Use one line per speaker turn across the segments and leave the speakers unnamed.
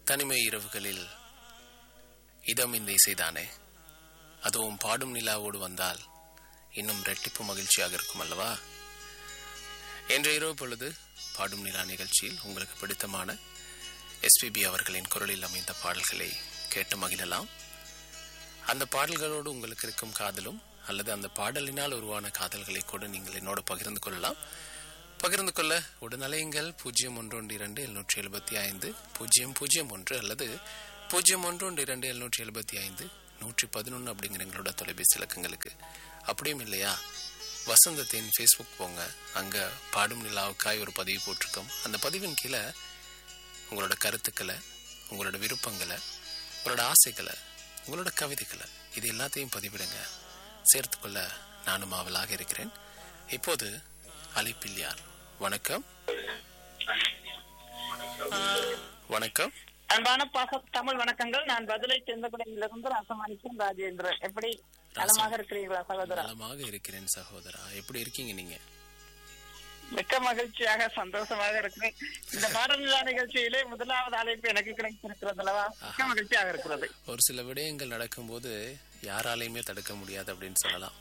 தனிமை இரவுகளில் இதம் இந்த இசைதானே அதுவும் பாடும் நிலாவோடு வந்தால் இன்னும் ரெட்டிப்பு மகிழ்ச்சியாக இருக்கும் அல்லவா என்ற இரவு பொழுது பாடும் நிலா நிகழ்ச்சியில் உங்களுக்கு பிடித்தமான எஸ்பிபி அவர்களின் குரலில் அமைந்த பாடல்களை கேட்டு மகிழலாம் அந்த பாடல்களோடு உங்களுக்கு இருக்கும் காதலும் அல்லது அந்த பாடலினால் உருவான காதல்களை கூட நீங்கள் என்னோடு பகிர்ந்து கொள்ளலாம் பகிர்ந்து கொள்ள உடனலையுங்கள் பூஜ்ஜியம் ஒன்று ஒன்று இரண்டு எழுநூற்றி எழுபத்தி ஐந்து பூஜ்ஜியம் பூஜ்ஜியம் ஒன்று அல்லது பூஜ்ஜியம் ஒன்று ஒன்று இரண்டு எழுநூற்றி எழுபத்தி ஐந்து நூற்றி பதினொன்று அப்படிங்கிற எங்களோட தொலைபேசி இலக்கங்களுக்கு அப்படியும் இல்லையா வசந்தத்தின் ஃபேஸ்புக் போங்க அங்கே பாடும் நிலாவுக்காய் ஒரு பதிவு போட்டிருக்கோம் அந்த பதிவின் கீழே உங்களோட கருத்துக்களை உங்களோட விருப்பங்களை உங்களோட ஆசைகளை உங்களோட கவிதைகளை இது எல்லாத்தையும் பதிவிடுங்க சேர்த்துக்கொள்ள நானும் ஆவலாக இருக்கிறேன் இப்போது அழைப்பில் யார் வணக்கம் வணக்கம்
அன்பான பாச தமிழ் வணக்கங்கள் நான் பதிலை செந்தகுடையிலிருந்து ராசமாணிக்கம் ராஜேந்திரன் எப்படி நலமாக இருக்கிறீர்களா சகோதரா
நலமாக இருக்கிறேன் சகோதரா எப்படி இருக்கீங்க நீங்க
மிக்க மகிழ்ச்சியாக சந்தோஷமாக இருக்கிறேன் இந்த பாடல் நிலா நிகழ்ச்சியிலே முதலாவது அழைப்பு எனக்கு கிடைத்திருக்கிறது அல்லவா மிக்க மகிழ்ச்சியாக இருக்கிறது
ஒரு சில விடயங்கள் நடக்கும்போது யாராலையுமே தடுக்க முடியாது அப்படின்னு சொல்லலாம்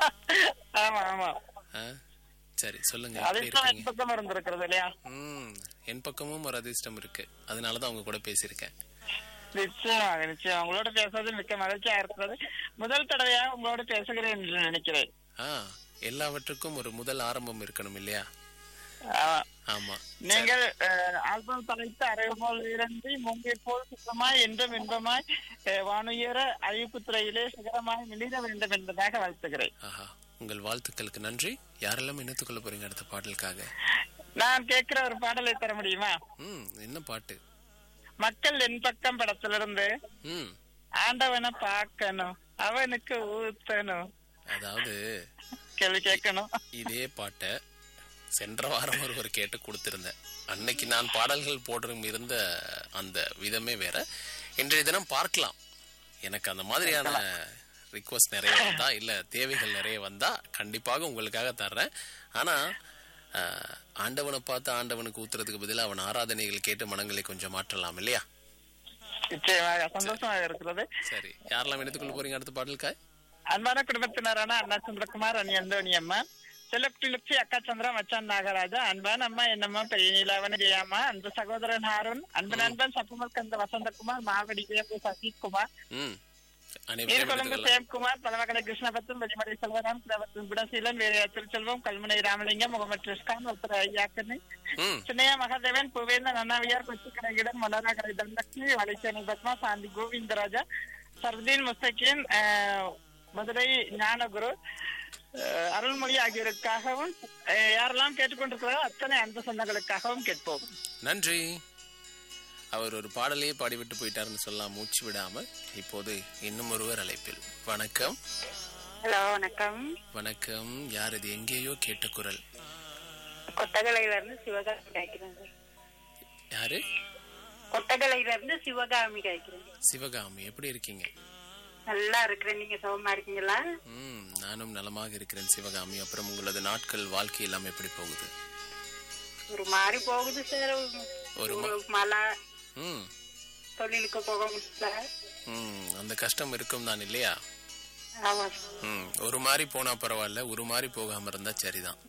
ஆமா ஆமா
ஆ? சரி சொல்லுங்க எப்படி
அதிர்ஷ்டம்
இருக்கீங்க
என் பக்கம் இருந்திருக்கிறது இல்லையா
ம் என் பக்கமும் ஒரு அதிர்ஷ்டம் இருக்கு அதனாலதான் அவங்க கூட பேசியிருக்கேன்
நிச்சயமாக நிச்சயம் உங்களோட பேசுறது மிக்க மகிழ்ச்சியாக இருக்கிறது முதல் தடவையாக உங்களோட பேசுகிறேன் என்று நினைக்கிறேன்
ஆ எல்லாவற்றுக்கும் ஒரு முதல் ஆரம்பம் இருக்கணும் இல்லையா
ஆமா
ஆமா
நீங்கள் அஹ், ஆல்பம் தலைத்து அறைபோல் இறந்தி முங்கை போல் சுத்தமாய் என்றும் இன்பமாய் அஹ், வானுயர அறிவிப்பு துறையிலே சிகரமாய் மிளிர வேண்டும் என்பதாக வாழ்த்துகிறேன்
ஆஹா உங்கள் வாழ்த்துக்களுக்கு நன்றி யாரெல்லாம் இணைத்துக் கொள்ள போறீங்க அடுத்த பாடலுக்காக
நான் கேட்கிற ஒரு பாடலை தர முடியுமா
ம் என்ன பாட்டு
மக்கள் என் பக்கம் படத்திலிருந்து
ம்
ஆண்டவனை பார்க்கணும் அவனுக்கு ஊத்தணும்
அதாவது
கேள்வி கேட்கணும்
இதே பாட்டை சென்ற வாரம் ஒருவர் கேட்டு கொடுத்திருந்தேன் அன்னைக்கு நான் பாடல்கள் போடும் இருந்த அந்த விதமே வேற இன்றைய தினம் பார்க்கலாம் எனக்கு அந்த மாதிரியான ரிக்வஸ்ட் நிறைய வந்தா இல்ல தேவைகள் நிறைய வந்தா கண்டிப்பாக உங்களுக்காக தர்றேன் ஆனா ஆஹ், ஆண்டவனை பார்த்து ஆண்டவனுக்கு ஊத்துறதுக்கு பதிலா அவன் ஆராதனைகள் கேட்டு மனங்களை கொஞ்சம் மாற்றலாம் இல்லையா
நிச்சயமாக சந்தோஷமாக இருக்கிறது
சரி யாரெல்லாம் எடுத்துக்கொள்ள போறீங்க அடுத்த பாடலுக்காய்
அன்பான குடும்பத்தினரான அண்ணா சந்திரகுமார் அணி அந்தோணி அம்மா செல்லக்குட்டி லுக்ஷி அக்கா சந்திரா மச்சான் நாகராஜா அன்பான அம்மா என்னம்மா பெரிய நீலாவன ஜெயாமா அன்பு சகோதரன் ஹாரூன் அன்பு நண்பன் சப்புமல் கந்த வசந்தகுமார் மாவடி ஜெயபு சசிகுமார்
ம் அனைவரும்
நீர்கொழும்பு
எடுத்துக்கொள்ளலாம்
சேம்குமார் பலவகலை கிருஷ்ணபத்தும் வெளிமலை செல்வராம் கிரவத்தும் குணசீலன் வேறையா திருச்செல்வம் கல்முனை ராமலிங்கம் முகமது ரிஸ்கான் ஒருத்தர் ஐயாக்கனி
ம்
சின்னையா மகாதேவன் புவேந்தன் அண்ணாவியார் கொச்சிக்கடையிடம் மலராகரை தண்டலட்சுமி வலைச்சேனை பத்மா சாந்தி கோவிந்தராஜா சர்தீன் முஸ்தகின் ஆஹ், மதுரை ஞானகுரு ஆஹ், அருள்மொழி ஆகியோருக்காகவும் ஆஹ், யாரெல்லாம் கேட்டுக்கொண்டிருக்கிறாரோ அத்தனை அன்பு சொந்தங்களுக்காகவும் கேட்போம்
நன்றி அவர் ஒரு பாடலையே பாடிவிட்டு போயிட்டாருன்னு சொல்லலாம் மூச்சு விடாம இப்போது இன்னும் ஒருவர் அழைப்பில் வணக்கம்
ஹலோ வணக்கம்
வணக்கம் யார் இது எங்கேயோ கேட்ட குரல்
கொட்டகலையில இருந்து சிவகாமி காய்க்கிறேன் சார்
யாரு
கொட்டகலையில இருந்து சிவகாமி காய்க்கிறேன்
சிவகாமி எப்படி இருக்கீங்க
நல்லா இருக்கிறேன் நீங்க சுகமா இருக்கீங்களா
ம் நானும் நலமாக இருக்கிறேன் சிவகாமி அப்புறம் உங்களது நாட்கள் வாழ்க்கை எல்லாம் எப்படி போகுது
ஒரு மாதிரி போகுது சார்
ஒரு
ஒரு மழை
ம்
தொழிலுக்கு போக முடியல
ம் அந்த கஷ்டம் இருக்கும் தான் இல்லையா
ஆமா சார்
ம் ஒரு மாதிரி போனா பரவாயில்ல ஒரு மாதிரி போகாம இருந்தா சரிதான்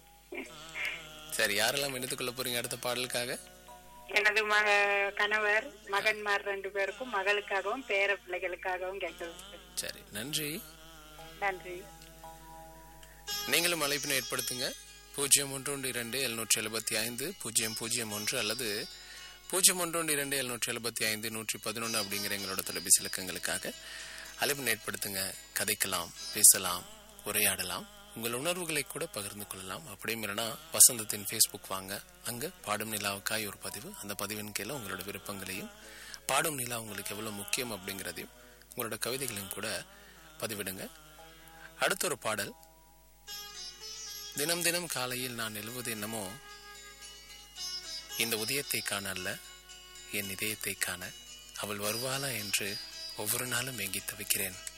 சரி யாரெல்லாம் எடுத்துக்கொள்ள போறீங்க அடுத்த பாடலுக்காக
எனது மக கணவர் மகன்மார் ரெண்டு பேருக்கும் மகளுக்காகவும் பேர பிள்ளைகளுக்காகவும் கேட்கிறேன் சார்.
சரி நன்றி
நன்றி
நீங்களும் அழைப்பினை ஏற்படுத்துங்க பூஜ்ஜியம் ஒன்று ஒன்று இரண்டு எழுநூற்றி எழுபத்தி ஐந்து பூஜ்ஜியம் பூஜ்ஜியம் ஒன்று அல்லது பூஜ்ஜியம் ஒன்று ஒன்று இரண்டு எழுநூற்றி எழுபத்தி ஐந்து நூற்றி பதினொன்று அப்படிங்கிற எங்களோட தொலைபேசி இலக்கங்களுக்காக அழைப்பினை ஏற்படுத்துங்க கதைக்கலாம் பேசலாம் உரையாடலாம் உங்கள் உணர்வுகளை கூட பகிர்ந்து கொள்ளலாம் அப்படியும் இல்லைன்னா வசந்தத்தின் ஃபேஸ்புக் வாங்க அங்கே பாடும் நிலாவுக்காய் ஒரு பதிவு அந்த பதிவின் கீழே உங்களோட விருப்பங்களையும் பாடும் நிலா உங்களுக்கு எவ்வளோ முக்கியம் அப்படிங்கிறதையும் உங்களோட கவிதைகளையும் கூட பதிவிடுங்க அடுத்த ஒரு பாடல் தினம் தினம் காலையில் நான் எழுவது என்னமோ இந்த உதயத்தை காண அல்ல என் இதயத்தை காண அவள் வருவாளா என்று ஒவ்வொரு நாளும் ஏங்கி தவிக்கிறேன்